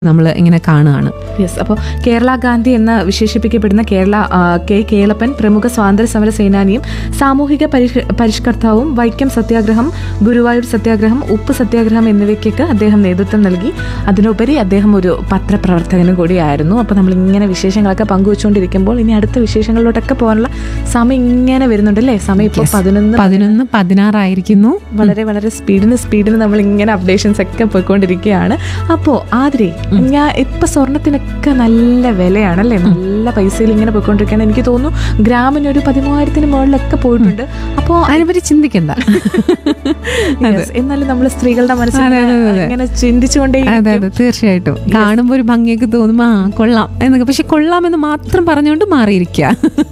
നമ്മൾ ഇങ്ങനെ കാണുകയാണ് യെസ് അപ്പോൾ കേരള ഗാന്ധി എന്ന് വിശേഷിപ്പിക്കപ്പെടുന്ന കേരള ആ, കെ കേളപ്പൻ പ്രമുഖ സ്വാതന്ത്ര്യ സമര സേനാനിയും സാമൂഹിക പരിഷ് പരിഷ്കർത്താവും വൈക്കം സത്യാഗ്രഹം ഗുരുവായൂർ സത്യാഗ്രഹം ഉപ്പ് സത്യാഗ്രഹം എന്നിവയ്ക്കൊക്കെ അദ്ദേഹം നേതൃത്വം നൽകി അതിനുപരി അദ്ദേഹം ഒരു പത്രപ്രവർത്തകനും കൂടിയായിരുന്നു അപ്പോൾ നമ്മൾ ഇങ്ങനെ വിശേഷങ്ങളൊക്കെ പങ്കുവച്ചുകൊണ്ടിരിക്കുമ്പോൾ ഇനി അടുത്ത വിശേഷങ്ങളിലോട്ടൊക്കെ പോകാനുള്ള സമയം ഇങ്ങനെ വരുന്നുണ്ട് അല്ലേ സമയം ഇപ്പോൾ പതിനൊന്ന് പതിനൊന്ന് പതിനാറായിരിക്കുന്നു വളരെ വളരെ സ്പീഡിന് സ്പീഡിന് നമ്മൾ ഇങ്ങനെ അപ്ഡേഷൻസ് ഒക്കെ പോയിക്കൊണ്ടിരിക്കുകയാണ് അപ്പോൾ ആതിരെ ഞാൻ ഇപ്പൊ സ്വർണത്തിനൊക്കെ നല്ല വിലയാണ് അല്ലേ നല്ല പൈസയിൽ ഇങ്ങനെ പോയിക്കൊണ്ടിരിക്കുകയാണ് എനിക്ക് തോന്നുന്നു ഗ്രാമിന് ഒരു പതിമൂവായിരത്തിന് മുകളിലൊക്കെ പോയിട്ടുണ്ട് അപ്പോൾ അതിനെപ്പറ്റി ചിന്തിക്കണ്ട എന്നാലും നമ്മൾ സ്ത്രീകളുടെ മനസ്സിൽ അതെ, അതെ, അതെ. ഇങ്ങനെ ചിന്തിച്ചുകൊണ്ടേ അതെ അതെ തീർച്ചയായിട്ടും കാണുമ്പോൾ ഒരു ഭംഗിയൊക്കെ തോന്നും ആ കൊള്ളാം എന്നൊക്കെ പക്ഷെ കൊള്ളാമെന്ന് മാത്രം പറഞ്ഞുകൊണ്ട് മാറിയിരിക്കുക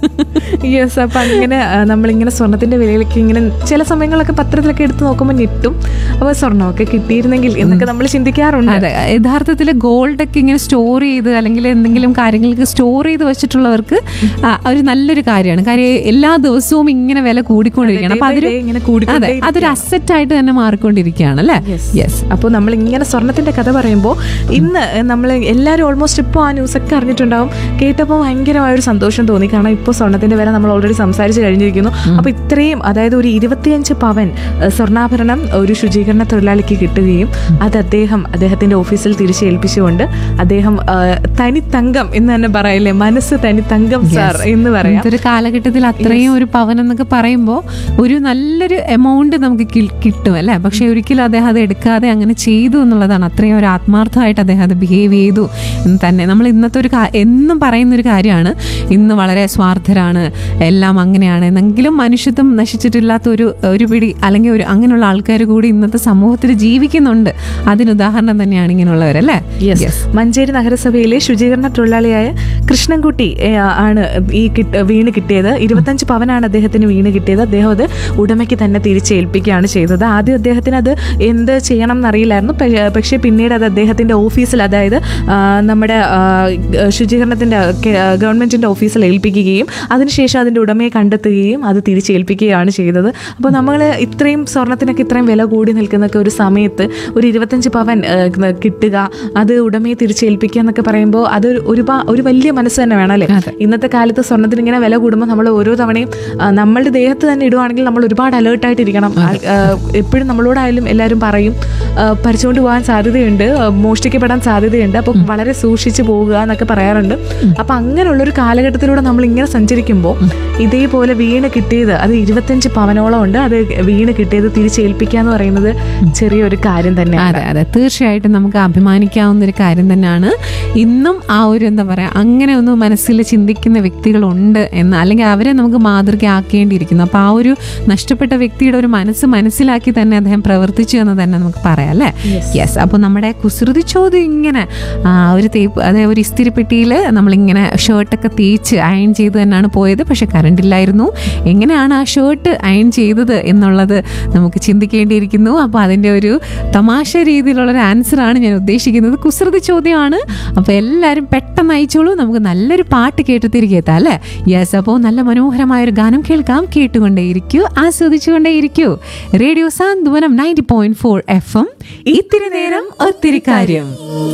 യെസ് അപ്പൊ അങ്ങനെ ആ, നമ്മളിങ്ങനെ സ്വർണത്തിന്റെ വിലയിലേക്ക് ഇങ്ങനെ ചില സമയങ്ങളൊക്കെ പത്രത്തിലൊക്കെ എടുത്ത് നോക്കുമ്പോൾ ഞെട്ടും അപ്പോൾ സ്വർണ്ണമൊക്കെ കിട്ടിയിരുന്നെങ്കിൽ എന്നൊക്കെ നമ്മൾ ചിന്തിക്കാറുണ്ട് അതെ യഥാർത്ഥത്തിൽ ഗോൾഡ് ഒക്കെ ഇങ്ങനെ സ്റ്റോർ ചെയ്ത് അല്ലെങ്കിൽ എന്തെങ്കിലും കാര്യങ്ങൾക്ക് സ്റ്റോർ ചെയ്ത് വെച്ചിട്ടുള്ളവർക്ക് ആ, ഒരു നല്ലൊരു കാര്യമാണ് കാര്യം എല്ലാ ദിവസവും ഇങ്ങനെ വില കൂടിക്കൊണ്ടിരിക്കുകയാണ് അപ്പൊ അതൊരു day ഇങ്ങനെ അതെ കൂടിക്കൊണ്ടേ അതൊരു അസറ്റ് ആയിട്ട് തന്നെ മാറിക്കൊണ്ടിരിക്കുകയാണ് അല്ലേ യെസ് അപ്പോൾ നമ്മൾ ഇങ്ങനെ സ്വർണത്തിന്റെ കഥ പറയുമ്പോൾ ഇന്ന് നമ്മൾ എല്ലാവരും ഓൾമോസ്റ്റ് ഇപ്പോൾ ആ ന്യൂസ് ഒക്കെ അറിഞ്ഞിട്ടുണ്ടാവും കേട്ടപ്പോൾ ഭയങ്കരമായ ഒരു സന്തോഷം തോന്നി കാരണം ഇപ്പോൾ സ്വർണത്തിന്റെ വില നമ്മൾ ഓൾറെഡി സംസാരിച്ച് കഴിഞ്ഞിരിക്കുന്നു അപ്പോൾ ഇത്രയും അതായത് ഒരു ഇരുപത്തിയഞ്ച് പവൻ ഏഹ്, സ്വർണ്ണാഭരണം ഒരു ശുചീകരണ തൊഴിലാളിക്ക് കിട്ടുകയും അത് അദ്ദേഹം അദ്ദേഹത്തിന്റെ ഓഫീസിൽ തിരിച്ചേൽപ്പിച്ചുകൊണ്ട് അദ്ദേഹം ഏഹ്, തനി തങ്കം എന്ന് തന്നെ പറയില്ലേ മനസ്സ് തനി തങ്കം സാർ എന്ന് പറയാം ഇന്നത്തെ ഒരു കാലഘട്ടത്തിൽ അത്രയും ഒരു പവൻ എന്നൊക്കെ പറയുമ്പോൾ ഒരു നല്ലൊരു എമൗണ്ട് നമുക്ക് കി- കിട്ടും അല്ലേ പക്ഷെ ഒരിക്കലും അദ്ദേഹം അത് എടുക്കാതെ അങ്ങനെ ചെയ്തു എന്നുള്ളതാണ് അത്രയും ഒരു ആത്മാർത്ഥമായിട്ട് അദ്ദേഹം അത് ബിഹേവ് ചെയ്തു എന്ന് തന്നെ നമ്മൾ ഇന്നത്തെ ഒരു കാ- എന്നും പറയുന്ന ഒരു കാര്യമാണ് ഇന്ന് വളരെ സ്വാർത്ഥരാണ് എല്ലാം അങ്ങനെയാണ് എന്നെങ്കിലും മനുഷ്യത്വം നശിച്ചിട്ടില്ലാത്ത ഒരു ഒരു പിടി അല്ലെങ്കിൽ ഒരു അങ്ങനെയുള്ള ആൾക്കാർ കൂടി ഇന്നത്തെ സമൂഹത്തിൽ ജീവിക്കുന്നുണ്ട് അതിന് ഉദാഹരണം തന്നെയാണ് ഇങ്ങനെയുള്ളവരല്ലേ യെസ് മഞ്ചേരി നഗരസഭയിലെ ശുചീകരണ തൊഴിലാളിയായ കൃഷ്ണൻകുട്ടി ഏ, ആണ് ഈ കിട്ട- വീണ് കിട്ടിയത് ഇരുപത്തഞ്ച് പവനാണ് അദ്ദേഹത്തിന് വീണ് കിട്ടിയത് അദ്ദേഹം അത് ഉടമയ്ക്ക് തന്നെ തിരിച്ചേൽപ്പിക്കുകയാണ് ചെയ്തത് ആദ്യം അദ്ദേഹത്തിന് അത് എന്ത് ചെയ്യണം എന്നറിയില്ലായിരുന്നു പ- പക്ഷേ പിന്നീട് അത് അദ്ദേഹത്തിന്റെ ഓഫീസിൽ അതായത് ആ, നമ്മുടെ ആ, ശുചീകരണത്തിന്റെ കെ- ഗവൺമെന്റിന്റെ ഓഫീസിൽ ഏൽപ്പിക്കുകയും അതിനുശേഷം അതിന്റെ ഉടമയെ കണ്ടെത്തുകയും അത് തിരിച്ചേൽപ്പിക്കുകയാണ് ചെയ്തത് അപ്പോൾ നമ്മൾ ഇത്രയും സ്വർണത്തിനൊക്കെ ഇത്രയും വില കൂടി നിൽക്കുന്നൊക്കെ ഒരു സമയത്ത് ഒരു ഇരുപത്തഞ്ച് പവൻ ഏഹ്, കിട്ടുക അത് ഉടമയെ തിരിച്ചേൽപ്പിക്കുക എന്നൊക്കെ പറയുമ്പോൾ അത് ഒരുപാ ഒരു വലിയ മനസ്സ് തന്നെ വേണം അല്ലേ അതെ. ഇന്നത്തെ കാലത്ത് സ്വർണ്ണത്തിന് ഇങ്ങനെ വില കൂടുമ്പോൾ നമ്മൾ ഓരോ തവണയും ആ, നമ്മളുടെ ദേഹത്ത് തന്നെ ഇടുവാണെങ്കിൽ നമ്മൾ ഒരുപാട് അലേർട്ടായിട്ടിരിക്കണം എപ്പോഴും നമ്മളോടായാലും എല്ലാവരും പറയും ആ, പറിച്ചുകൊണ്ട് പോകാൻ സാധ്യതയുണ്ട് ആ, മോഷ്ടിക്കപ്പെടാൻ സാധ്യതയുണ്ട് അപ്പോൾ വളരെ സൂക്ഷിച്ച് പോവുക എന്നൊക്കെ പറയാറുണ്ട് അപ്പം അങ്ങനെയുള്ളൊരു കാലഘട്ടത്തിലൂടെ നമ്മൾ ഇങ്ങനെ സഞ്ചരിക്കുമ്പോൾ ഇതേപോലെ വീണ് കിട്ടിയത് അത് ഇരുപത്തഞ്ച് പവനോളം ഉണ്ട് അത് വീണ് കിട്ടിയത് തിരിച്ചേൽപ്പിക്കുക എന്ന് പറയുന്നത് ചെറിയൊരു കാര്യം തന്നെയാണ് അതെ അതെ തീർച്ചയായിട്ടും നമുക്ക് അഭിമാനിക്കാവുന്ന ഒരു കാര്യം തന്നെയാണ് ഇന്നും ആ ഒരു എന്താ പറയുക അങ്ങനെ ഒന്ന് മനസ്സിൽ ചിന്തിക്കുന്ന വ്യക്തികളുണ്ട് എന്ന് അല്ലെങ്കിൽ അവരെ നമുക്ക് മാതൃകയാക്കേണ്ടിയിരിക്കുന്നു അപ്പോൾ ആ ഒരു നഷ്ടപ്പെട്ട വ്യക്തിയുടെ ഒരു മനസ്സ് മനസ്സിലാക്കി തന്നെ അദ്ദേഹം പ്രവർത്തിച്ചു എന്ന് തന്നെ നമുക്ക് പറയാം അല്ലേ യെസ് അപ്പോൾ നമ്മുടെ കുസൃതി ചോദ്യം ഇങ്ങനെ ആ, ഒരു തേപ്പ് അതായത് ഒരു ഇസ്തിരിപ്പെട്ടിയിൽ നമ്മളിങ്ങനെ ഷർട്ടൊക്കെ തേച്ച് അയൺ ചെയ്ത് തന്നെയാണ് പോയത് പക്ഷെ കറണ്ട് ഇല്ലായിരുന്നു എങ്ങനെയാണ് ആ ഷർട്ട് അയൺ ചെയ്തത് എന്നുള്ളത് നമുക്ക് ചിന്തിക്കേണ്ടിയിരിക്കുന്നു അപ്പോൾ അതിൻ്റെ ഒരു തമാശ രീതിയിലുള്ള ഒരു ആൻസറാണ് ഞാൻ ഉദ്ദേശിക്കുന്നത് കുസൃതി ചോദ്യമാണ് അപ്പോൾ എല്ലാവരും പെട്ടെന്ന് അയച്ചോളൂ നമുക്ക് നല്ലൊരു പാട്ട് കേട്ട് തിരികെ എത്താം അല്ലേ യെസ് അപ്പോൾ നല്ല മനോഹരമായ ഒരു ഗാനം കേൾക്കാം കേട്ടുകൊണ്ടേയിരിക്കൂ ആസ്വദിച്ചുകൊണ്ടേയിരിക്കൂ radio Santhwanam ninety point four F M ഇത്തിരി നേരം ഒത്തിരി കാര്യം